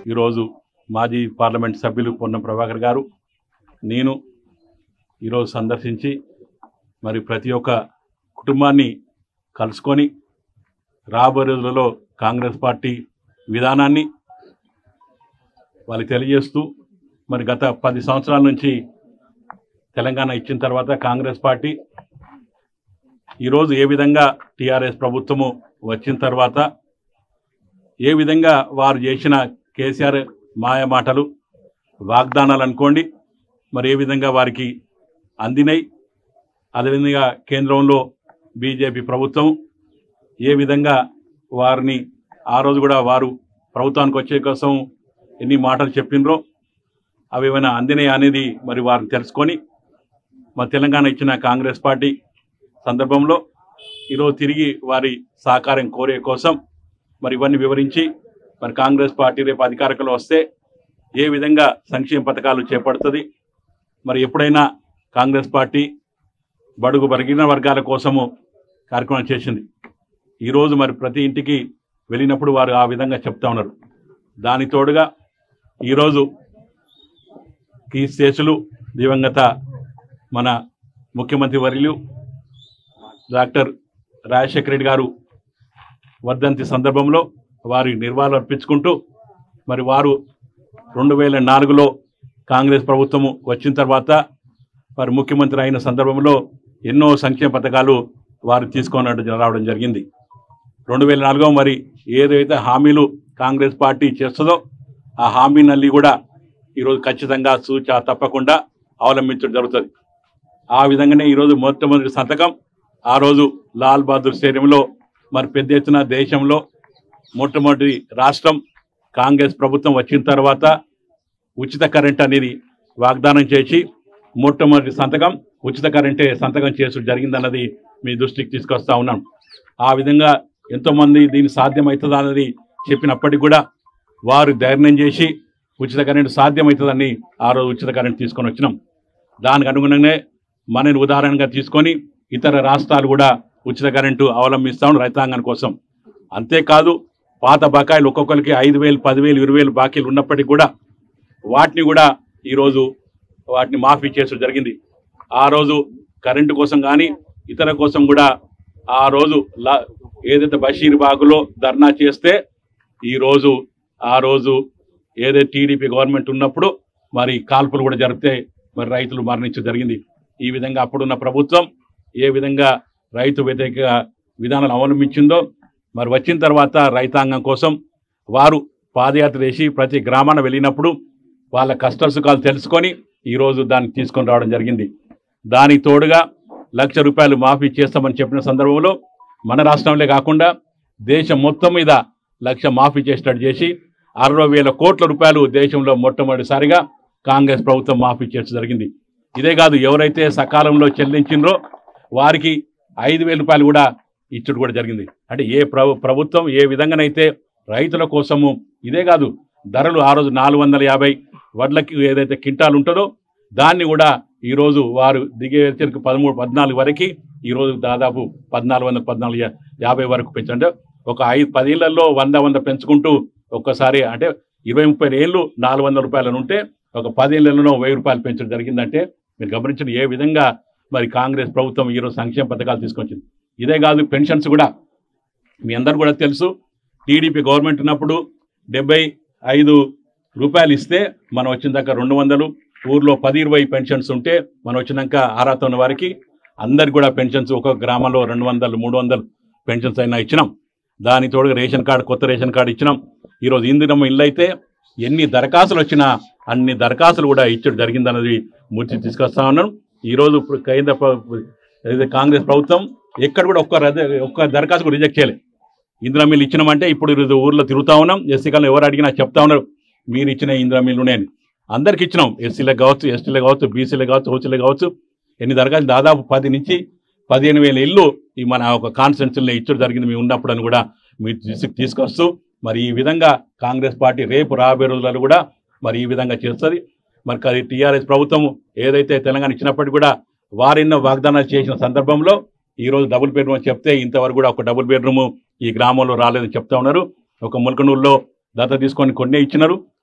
ఈరోజు మాజీ పార్లమెంట్ సభ్యులు పొన్నం ప్రభాకర్ గారు నేను ఈరోజు సందర్శించి మరి ప్రతి ఒక్క కుటుంబాన్ని కలుసుకొని రాబోయే రోజులలో కాంగ్రెస్ పార్టీ విధానాన్ని వాళ్ళకి తెలియజేస్తూ మరి గత పది సంవత్సరాల నుంచి తెలంగాణ ఇచ్చిన తర్వాత కాంగ్రెస్ పార్టీ ఈరోజు ఏ విధంగా టీఆర్ఎస్ ప్రభుత్వము వచ్చిన తర్వాత ఏ విధంగా వారు చేసిన కేసీఆర్ మాయ మాటలు వాగ్దానాలు అనుకోండి మరి ఏ విధంగా వారికి అందినాయి అదేవిధంగా కేంద్రంలో బీజేపీ ప్రభుత్వం ఏ విధంగా వారిని ఆ రోజు కూడా వారు ప్రభుత్వానికి వచ్చే కోసం ఎన్ని మాటలు చెప్పినరో అవి ఏమైనా అందినాయి అనేది మరి వారు తెలుసుకొని మరి తెలంగాణ ఇచ్చిన కాంగ్రెస్ పార్టీ సందర్భంలో ఈరోజు తిరిగి వారి సహకారం కోరే కోసం మరి ఇవన్నీ వివరించి మరి కాంగ్రెస్ పార్టీ రేపు అధికారంలో వస్తే ఏ విధంగా సంక్షేమ పథకాలు చేపడుతుంది మరి ఎప్పుడైనా కాంగ్రెస్ పార్టీ బడుగు బరిగిన వర్గాల కోసము కార్యక్రమం చేసింది ఈరోజు మరి ప్రతి ఇంటికి వెళ్ళినప్పుడు వారు ఆ విధంగా చెప్తా ఉన్నారు దాని తోడుగా ఈరోజు ఈ శేషులు దివంగత మన ముఖ్యమంత్రి వర్యులు డాక్టర్ రాజశేఖర రెడ్డి గారు వర్ధంతి సందర్భంలో వారి నిర్వాళులు అర్పించుకుంటూ మరి వారు రెండు వేల నాలుగులో కాంగ్రెస్ ప్రభుత్వము వచ్చిన తర్వాత వారు ముఖ్యమంత్రి అయిన సందర్భంలో ఎన్నో సంక్షేమ పథకాలు వారు తీసుకొని రావడం జరిగింది రెండు వేల నాలుగో మరి ఏదైతే హామీలు కాంగ్రెస్ పార్టీ చేస్తుందో ఆ హామీనల్లి కూడా ఈరోజు ఖచ్చితంగా సూచ తప్పకుండా అవలంబించడం జరుగుతుంది ఆ విధంగానే ఈరోజు మొట్టమొదటి సంతకం ఆ రోజు లాల్ బహదూర్ స్టేడియంలో మరి పెద్ద ఎత్తున దేశంలో మొట్టమొదటి రాష్ట్రం కాంగ్రెస్ ప్రభుత్వం వచ్చిన తర్వాత ఉచిత కరెంట్ అనేది వాగ్దానం చేసి మొట్టమొదటి సంతకం ఉచిత కరెంటే సంతకం చేసుడు జరిగిందన్నది మీ దృష్టికి తీసుకొస్తా ఉన్నాం ఆ విధంగా ఎంతోమంది దీన్ని సాధ్యమవుతుందా అన్నది చెప్పినప్పటికీ కూడా వారు ధైర్యం చేసి ఉచిత కరెంటు సాధ్యమవుతుందని ఆ రోజు ఉచిత కరెంట్ తీసుకొని వచ్చినాం దానికి అనుగుణంగానే మనని ఉదాహరణగా తీసుకొని ఇతర రాష్ట్రాలు కూడా ఉచిత కరెంటు అవలంబిస్తాం రైతాంగం కోసం అంతేకాదు పాత బకాయిలు ఒక్కొక్కరికి ఐదు వేలు పదివేలు ఇరవై వేలు బాకీలు ఉన్నప్పటికీ కూడా వాటిని కూడా ఈరోజు వాటిని మాఫీ చేసడం జరిగింది ఆ రోజు కరెంటు కోసం కానీ ఇతర కోసం కూడా ఆ రోజు లా- ఏదైతే బషీర్ బాగులో ధర్నా చేస్తే ఈ రోజు ఆ రోజు ఏదైతే టీడీపీ గవర్నమెంట్ ఉన్నప్పుడు మరి కాల్పులు కూడా జరిగితే మరి రైతులు మరణించడం జరిగింది ఈ విధంగా అప్పుడున్న ప్రభుత్వం ఏ విధంగా రైతు వ్యతిరేక విధానాలు అవలంబించిందో మరి వచ్చిన తర్వాత రైతాంగం కోసం వారు పాదయాత్ర చేసి ప్రతి గ్రామాన వెళ్ళినప్పుడు వాళ్ళ కష్ట సుఖాలు తెలుసుకొని ఈరోజు దాన్ని తీసుకొని రావడం జరిగింది దానికి తోడుగా లక్ష రూపాయలు మాఫీ చేస్తామని చెప్పిన సందర్భంలో మన రాష్ట్రంలో కాకుండా దేశం మొత్తం మీద లక్ష మాఫీ చేసేటట్టు చేసి అరవై వేల కోట్ల రూపాయలు దేశంలో మొట్టమొదటిసారిగా కాంగ్రెస్ ప్రభుత్వం మాఫీ చేయడం జరిగింది ఇదే కాదు ఎవరైతే సకాలంలో చెల్లించిండ్రో వారికి ఐదు వేల రూపాయలు కూడా ఇచ్చుడు కూడా జరిగింది అంటే ఏ ప్రభు ప్రభుత్వం ఏ విధంగానైతే రైతుల కోసము ఇదే కాదు ధరలు ఆ రోజు నాలుగు వందల యాభై వడ్లకి ఏదైతే కింటాలు ఉంటుందో దాన్ని కూడా ఈరోజు వారు దిగే వచ్చరికి పదమూడు పద్నాలుగు వరకు ఈరోజు దాదాపు పద్నాలుగు వందల పద్నాలుగు యా- యాభై వరకు పెంచండి ఒక ఐదు పదేళ్లలో వంద వంద పెంచుకుంటూ ఒక్కసారి అంటే ఇరవై ముప్పై ఏళ్ళు నాలుగు వందల రూపాయలను ఉంటే ఒక పదేళ్లలో వెయ్యి రూపాయలు పెంచడం జరిగిందంటే మీరు గమనించిన ఏ విధంగా మరి కాంగ్రెస్ ప్రభుత్వం ఈరోజు సంక్షేమ పథకాలు తీసుకొచ్చింది ఇదే కాదు పెన్షన్స్ కూడా మీ అందరు కూడా తెలుసు టీడీపీ గవర్నమెంట్ ఉన్నప్పుడు డెబ్బై ఐదు రూపాయలు ఇస్తే మనం వచ్చిన దాకా రెండు వందలు ఊర్లో పది ఇరవై పెన్షన్స్ ఉంటే మనం వచ్చినాక అర్హత ఉన్న వారికి అందరికి కూడా పెన్షన్స్ ఒక్కొక్క గ్రామంలో రెండు వందలు మూడు వందలు పెన్షన్స్ అయినా ఇచ్చినాం దాని తోడుగా రేషన్ కార్డు కొత్త రేషన్ కార్డు ఇచ్చినాం ఈరోజు ఇందిరమ్మ ఇల్లు అయితే ఎన్ని దరఖాస్తులు వచ్చినా అన్ని దరఖాస్తులు కూడా ఇచ్చడం జరిగిందన్నది మూర్తి తీసుకొస్తా ఉన్నాను ఈరోజు ఇప్పుడు కేంద్ర ప్ర- ఏదైతే కాంగ్రెస్ ప్రభుత్వం ఎక్కడ కూడా ఒక్క రద్ద- ఒక్క దరఖాస్తు కూడా రిజెక్ట్ చేయలేదు ఇందిరా మిల్లు ఇచ్చినామంటే ఇప్పుడు ఈరోజు ఊర్లో తిరుగుతా ఉన్నాం ఎస్సీ కాలం ఎవరు అడిగినా చెప్తా ఉన్నారు మీరు ఇచ్చిన ఇందిరా మిల్లు ఉన్నాయని అందరికి ఇచ్చినాం ఎస్సీలకు కావచ్చు ఎస్టీలకు కావచ్చు బీసీలకు కావచ్చు ఓసీలకు కావచ్చు ఎన్ని దరఖాస్తు దాదాపు పది నుంచి పదిహేను వేల ఇల్లు ఈ మన ఒక కాన్స్టిట్యూన్సీలో ఇచ్చడం జరిగింది మేము ఉన్నప్పుడు అని కూడా మీ దృష్టికి తీసుకొస్తూ మరి ఈ విధంగా కాంగ్రెస్ పార్టీ రేపు రాబోయే రోజులలో కూడా మరి ఈ విధంగా చేస్తుంది మరి అది టీఆర్ఎస్ ప్రభుత్వం ఏదైతే తెలంగాణ ఇచ్చినప్పటికీ కూడా వారెన్నో వాగ్దానాలు చేసిన సందర్భంలో ఈ రోజు డబుల్ బెడ్రూమ్ అని చెప్తే ఇంతవరకు కూడా ఒక డబుల్ బెడ్రూమ్ ఈ గ్రామంలో రాలేదని చెప్తా ఉన్నారు ఒక ములకనూరులో దత్త తీసుకొని కొన్నే ఇచ్చినారు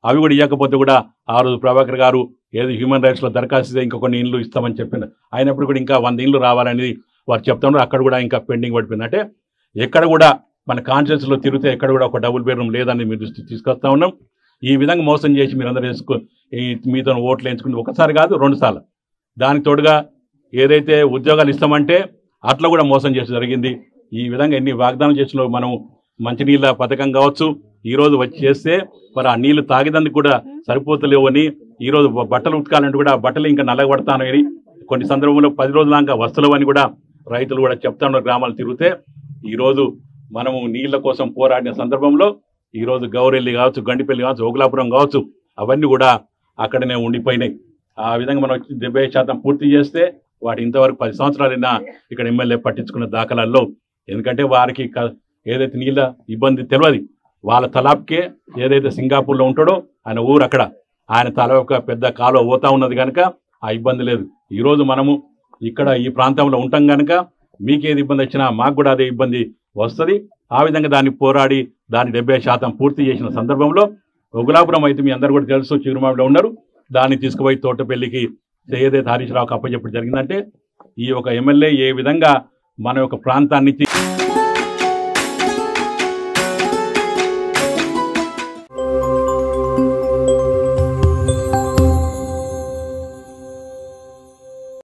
అవి కూడా ఇవ్వకపోతే కూడా ఆ రోజు ప్రభాకర్ గారు ఏదో హ్యూమన్ రైట్స్లో దరఖాస్తు ఇస్తే ఇంకా కొన్ని ఇండ్లు ఇస్తామని చెప్పింది అయినప్పుడు కూడా ఇంకా వంద ఇండ్లు రావాలనేది వారు చెప్తున్నారు అక్కడ కూడా ఇంకా పెండింగ్ పడిపోయింది అంటే ఎక్కడ కూడా మన కాన్షియస్లో తిరిగితే ఎక్కడ కూడా ఒక డబుల్ బెడ్రూమ్ లేదని మీరు దృష్టి తీసుకొస్తా ఉన్నాం ఈ విధంగా మోసం చేసి మీరు అందరూ వేసుకో ఈ మీతో ఓట్లు వేయించుకుంది ఒకసారి కాదు రెండు సార్లు దానికి తోడుగా ఏదైతే ఉద్యోగాలు ఇస్తామంటే అట్లా కూడా మోసం చేసి జరిగింది ఈ విధంగా ఎన్ని వాగ్దానం చేసిన మనం మంచినీళ్ళ పథకం కావచ్చు ఈ రోజు వచ్చి చేస్తే మరి ఆ నీళ్లు తాగేదానికి కూడా సరిపోతలేవని ఈ రోజు బ- బట్టలు ఉతకాలంటే కూడా ఆ బట్టలు ఇంకా నల్లగబడతానని కొన్ని సందర్భంలో పది రోజుల దాకా వస్తువులు అని కూడా రైతులు కూడా చెప్తా ఉన్నారు గ్రామాలు తిరిగితే ఈ రోజు మనము నీళ్ల కోసం పోరాడిన సందర్భంలో ఈ రోజు గౌరెల్లి కావచ్చు గండిపల్లి కావచ్చు ఓగులాపురం కావచ్చు అవన్నీ కూడా అక్కడనే ఉండిపోయినాయి ఆ విధంగా మనం వచ్చి డెబ్బై శాతం పూర్తి చేస్తే వాటి ఇంతవరకు పది సంవత్సరాలైనా ఇక్కడ ఎమ్మెల్యే పట్టించుకున్న దాఖలాల్లో ఎందుకంటే వారికి క- ఏదైతే నీళ్ళ ఇబ్బంది తెలియదు వాళ్ళ తలాప్కే ఏదైతే సింగపూర్లో ఉంటాడో ఆయన ఊరు అక్కడ ఆయన తల ఒక పెద్ద కాలువ పోతా ఉన్నది కనుక ఆ ఇబ్బంది లేదు ఈరోజు మనము ఇక్కడ ఈ ప్రాంతంలో ఉంటాం కనుక మీకేది ఇబ్బంది వచ్చినా మాకు కూడా అదే ఇబ్బంది వస్తుంది ఆ విధంగా దాన్ని పోరాడి దాన్ని డెబ్బై శాతం పూర్తి చేసిన సందర్భంలో గులాపురం అయితే మీ అందరు కూడా తెలుసు చిరుమామిలో ఉన్నారు దాన్ని తీసుకుపోయి తోటపల్లికి ఏదైతే హరీష్ రావుకి అప్పచెప్పడం జరిగిందంటే ఈ యొక్క ఎమ్మెల్యే ఏ విధంగా మన యొక్క ప్రాంతాన్ని